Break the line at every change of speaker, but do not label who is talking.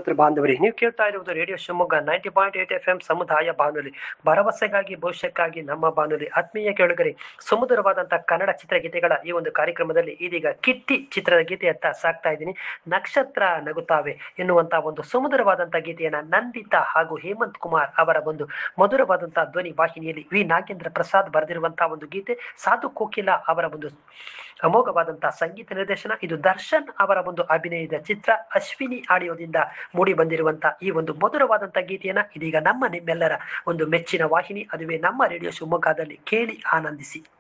ಶ್ರೋತೃ ಬಾಂಧವರಿ ನೀವು ಕೇಳ್ತಾ ಇರುವುದು radio Shivamogga ninety point eight F M ಸಮುದಾಯ ಬಾನುಲಿ ಭರವಸೆಗಾಗಿ ಭವಿಷ್ಯಕ್ಕಾಗಿ ನಮ್ಮ ಬಾನುಲಿ ಆತ್ಮೀಯ ಕೇಳುಗರಿ ಸುಮಧುರವಾದಂತಹ ಕನ್ನಡ ಚಿತ್ರಗೀತೆಗಳ ಈ ಒಂದು ಕಾರ್ಯಕ್ರಮದಲ್ಲಿ ಇದೀಗ ಕಿಟ್ಟಿ ಚಿತ್ರದ ಗೀತೆಯತ್ತ ಸಾಕ್ತಾ ಇದ್ದೀನಿ ನಕ್ಷತ್ರ ನಗುತ್ತಾವೆ ಎನ್ನುವಂತಹ ಒಂದು ಸುಮಧುರವಾದಂತಹ ಗೀತೆಯನ್ನ ನಂದಿತಾ ಹಾಗೂ ಹೇಮಂತ್ ಕುಮಾರ್ ಅವರ ಒಂದು ಮಧುರವಾದಂತಹ ಧ್ವನಿ ವಾಹಿನಿಯಲ್ಲಿ ವಿ ನಾಗೇಂದ್ರ ಪ್ರಸಾದ್ ಬರೆದಿರುವಂತಹ ಒಂದು ಗೀತೆ ಸಾಧು ಕೋಕಿಲ ಅವರ ಒಂದು ಅಮೋಘವಾದಂತಹ ಸಂಗೀತ ನಿರ್ದೇಶನ ಇದು ದರ್ಶನ್ ಅವರ ಒಂದು ಅಭಿನಯದ ಚಿತ್ರ ಅಶ್ವಿನಿ ಆಡಿಯೋದಿಂದ ಮೂಡಿ ಬಂದಿರುವಂತಹ ಈ ಒಂದು ಮಧುರವಾದಂತಹ ಗೀತೆಯನ್ನ ಇದೀಗ ನಮ್ಮ ನಿಮ್ಮೆಲ್ಲರ ಒಂದು ಮೆಚ್ಚಿನ ವಾಹಿನಿ ಅದುವೇ ನಮ್ಮ ರೇಡಿಯೋ ಶಿವಮೊಗ್ಗದಲ್ಲಿ ಕೇಳಿ ಆನಂದಿಸಿ